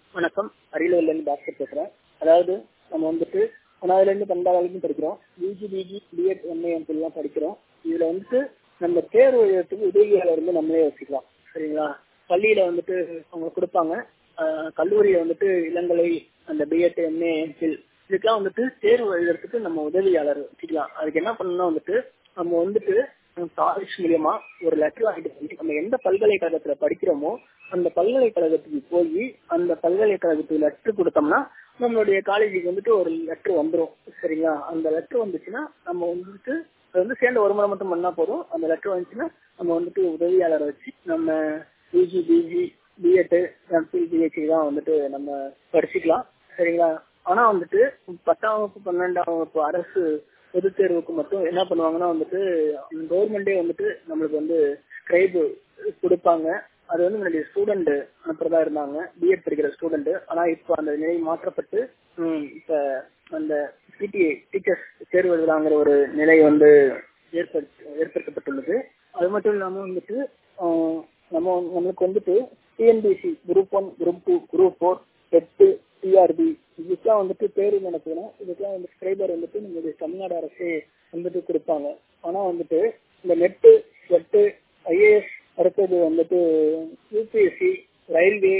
வணக்கம் அரியலூர்ல இருந்து டாக்டர் பேசுறேன் அதாவது நம்ம வந்துட்டு ஒன்னாவதுல இருந்து பன்னெண்டாவது வரைக்கும் படிக்கிறோம் யூஜி பிஜி பிஎட் எம்ஏ எல்லாம் படிக்கிறோம் இதுல வந்துட்டு நம்ம தேர்வு எழுதுறதுக்கு உதவியாளர் வந்து நம்மளே வச்சுக்கலாம் சரிங்களா பள்ளியில வந்துட்டு அவங்க கொடுப்பாங்க ஆஹ் கல்லூரியில வந்துட்டு இளங்கலை அந்த பிஎட் எம்ஏ எம்ஃபில் இதுக்கெல்லாம் வந்துட்டு தேர்வு எழுதுறதுக்கு நம்ம உதவியாளர் வச்சுக்கலாம் அதுக்கு என்ன பண்ணணும்னா வந்துட்டு நம்ம வந்துட்டு காலேஜ் மூலியமா ஒரு லெட்டர் வாங்கிட்டு வந்து நம்ம எந்த பல்கலைக்கழகத்துல படிக்கிறோமோ அந்த பல்கலைக்கழகத்துக்கு போய் அந்த பல்கலைக்கழகத்துக்கு லெட்டர் கொடுத்தோம்னா நம்மளுடைய காலேஜுக்கு வந்துட்டு ஒரு லெட்டர் வந்துடும் சரிங்களா அந்த லெட்டர் வந்துச்சுன்னா நம்ம வந்துட்டு அது வந்து சேர்ந்த ஒரு முறை மட்டும் பண்ணா போதும் அந்த லெட்டர் வந்துச்சுன்னா நம்ம வந்துட்டு உதவியாளரை வச்சு நம்ம UG PG B Ed M Phil PhD தான் வந்துட்டு நம்ம படிச்சுக்கலாம் சரிங்களா ஆனா வந்துட்டு பத்தாம் வகுப்பு பன்னெண்டாம் வகுப்பு அரசு பொதுத் தேர்வுக்கு மட்டும் என்ன பண்ணுவாங்கன்னா வந்துட்டு கவர்மெண்டே வந்துட்டு நம்மளுக்கு வந்து ஸ்கிரைப் கொடுப்பாங்க அது வந்து முன்னாடி ஸ்டூடெண்ட் அனுப்புறதா இருந்தாங்க பிஎட் படிக்கிற ஸ்டூடெண்ட் ஆனா இப்போ அந்த நிலை மாற்றப்பட்டு ம், இப்ப அந்த பிடிஏ டீச்சர்ஸ் தேர்வு எழுதலாங்கிற ஒரு நிலை வந்து ஏற்படுத்த ஏற்படுத்தப்பட்டுள்ளது அது மட்டும் இல்லாம வந்துட்டு ஆஹ், நம்ம நம்மளுக்கு வந்துட்டு TNPSC group one group two group four எட்டு டிஆர்பி இதுக்கெல்லாம் வந்துட்டு தேர்வு நடக்கணும் இதுக்கெல்லாம் வந்து ஸ்கிரைபர் வந்துட்டு நம்மளுடைய தமிழ்நாடு அரசே வந்துட்டு கொடுப்பாங்க ஆனா வந்துட்டு இந்த நெட்டு எட்டு ஐஏஎஸ் அடுத்தது வந்துட்டு யூபிஎஸ்சி ரயில்வே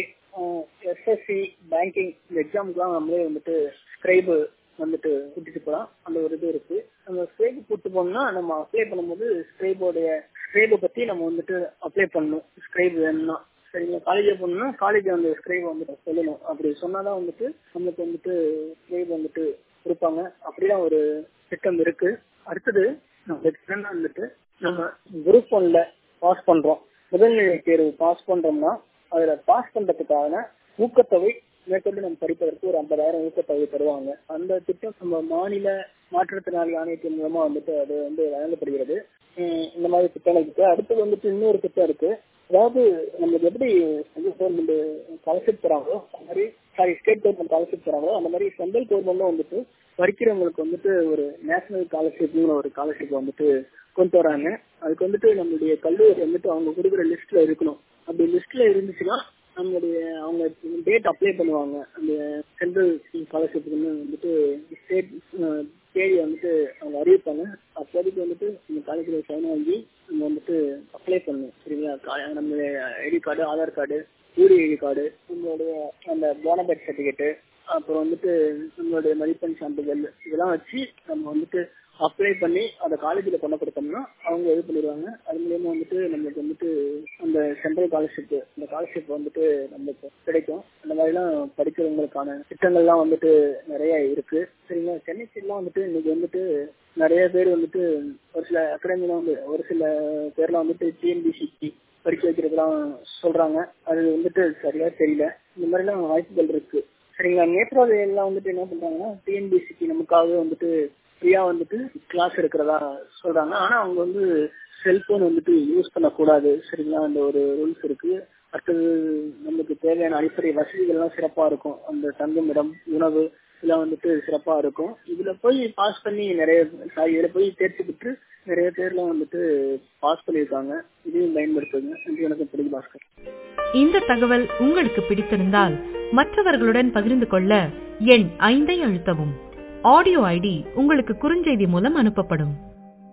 எஸ்எஸ்சி பேங்கிங் இந்த எக்ஸாமுக்குலாம் நம்மளே வந்துட்டு ஸ்கிரைபு வந்துட்டு கூட்டிட்டு போகலாம் அந்த ஒரு இது இருக்கு அந்த ஸ்கிரைப் கூட்டு போனோம்னா நம்ம அப்ளை பண்ணும்போது ஸ்கிரைபோடைய ஸ்கிரைபை பத்தி நம்ம வந்துட்டு அப்ளை பண்ணணும் ஸ்கிரைப் வேணும்னா சரிங்களா காலேஜ் போகணும்னா காலேஜ் அந்த ஸ்கிரைப் வந்துட்டு சொல்லணும் அப்படி சொன்னாதான் வந்துட்டு நம்மளுக்கு வந்துட்டு ஸ்கிரைப் வந்துட்டு கொடுப்பாங்க அப்படிதான் ஒரு திட்டம் இருக்கு அடுத்தது நம்மளுக்கு என்னன்னா வந்துட்டு நம்ம குரூப் ஒன்ல பாஸ் பண்றோம் முதல்நிலை தேர்வு பாஸ் பண்றோம்னா அதுல பாஸ் பண்றதுக்கான ஊக்கத்தொகை மேற்கொண்டு நம்ம படிப்பதற்கு ஒரு ஐம்பதாயிரம் ஊக்கத்தொகை தருவாங்க அந்த திட்டம் நம்ம மாநில மாற்றுத்திறனாளி ஆணையத்தின் மூலமா வந்துட்டு அது வந்து வழங்கப்படுகிறது உம் இந்த மாதிரி திட்டங்கள் இருக்கு அடுத்தது வந்துட்டு இன்னொரு திட்டம் இருக்கு அதாவது நம்மளுக்கு எப்படி சென்ட்ரல் கவர்மெண்ட் ஸ்காலர்ஷிப் தராங்களோ அந்த மாதிரி சாரி ஸ்டேட் கவர்மெண்ட் ஸ்காலர்ஷிப் தராங்களோ அந்த மாதிரி சென்ட்ரல் கவர்மெண்ட்ல வந்துட்டு படிக்கிறவங்களுக்கு வந்துட்டு ஒரு நேஷனல் ஸ்காலர்ஷிப்னு ஒரு ஸ்காலர்ஷிப் வந்துட்டு கொண்டு வராங்க அதுக்கு வந்துட்டு நம்மளுடைய கல்லூரி வந்துட்டு அவங்க கொடுக்குற லிஸ்ட்ல இருக்கணும் அப்படி லிஸ்ட்ல இருந்துச்சுன்னா நம்மளுடைய அவங்க டேட் அப்ளை பண்ணுவாங்க அந்த சென்ட்ரல் ஸ்காலர்ஷிப்புக்கு வந்துட்டு ஸ்டேட் தேதி வந்துட்டு அவங்க அறிவிப்பாங்க அப்போதைக்கு வந்துட்டு இந்த காலேஜில் சைன் வாங்கி நம்ம வந்துட்டு அப்ளை பண்ணணும் சரிங்களா கா- நம்மளுடைய ID card Aadhaar card UD ID card நம்மளுடைய அந்த போனபைட் சர்டிஃபிகேட்டு அப்புறம் வந்துட்டு நம்மளுடைய மதிப்பெண் சான்றிதழ் இதெல்லாம் வச்சு நம்ம வந்துட்டு அப்ளை பண்ணி அந்த காலேஜில் கொண்டு கொடுத்தோம்னா அவங்க இது பண்ணிடுவாங்க அது மூலியமா வந்துட்டு நம்மளுக்கு வந்துட்டு அந்த சென்ட்ரல் ஸ்காலர்ஷிப் இந்த ஸ்காலர்ஷிப் வந்துட்டு நம்மளுக்கு கிடைக்கும் அந்த மாதிரிலாம் படிக்கிறவங்களுக்கான திட்டங்கள்லாம் வந்துட்டு நிறைய இருக்கு சரிங்களா சென்னை சைட்லாம் வந்துட்டு இன்னைக்கு வந்துட்டு நிறைய பேர் வந்துட்டு ஒரு சில அகாடமிலாம் வந்து ஒரு சில பேர்லாம் வந்துட்டு டிஎன்பிசி படிக்க வைக்கிறதுலாம் சொல்றாங்க அது வந்துட்டு சரியா தெரியல இந்த மாதிரிலாம் வாய்ப்புகள் இருக்கு சரிங்களா நேற்றாவது எல்லாம் வந்துட்டு என்ன பண்றாங்கன்னா டிஎன்பிசிக்கு நமக்காகவே வந்துட்டு ஃப்ரீயா வந்துட்டு கிளாஸ் எடுக்கிறதா சொல்றாங்க ஆனா அவங்க வந்து செல்போன் வந்துட்டு யூஸ் பண்ணக்கூடாது சரிங்களா அந்த ஒரு ரூல்ஸ் இருக்கு அடுத்தது நமக்கு தேவையான அடிப்படை வசதிகள்லாம் சிறப்பா இருக்கும் அந்த தங்குமிடம் உணவு இதெல்லாம் வந்துட்டு சிறப்பா இருக்கும் இதுல போய் பாஸ் பண்ணி நிறைய சாரி இதுல போய் தேர்ச்சி பெற்று நிறைய பேர்லாம் வந்துட்டு பாஸ் பண்ணியிருக்காங்க இதையும் பயன்படுத்துங்க நன்றி வணக்கம் பிடிக்கும் பாஸ்கர் இந்த தகவல் உங்களுக்கு பிடித்திருந்தால் மற்றவர்களுடன் பகிர்ந்து கொள்ள எண் ஐந்தை அழுத்தவும் ஆடியோ ஐடி உங்களுக்கு குறுஞ்செய்தி மூலம் அனுப்பப்படும்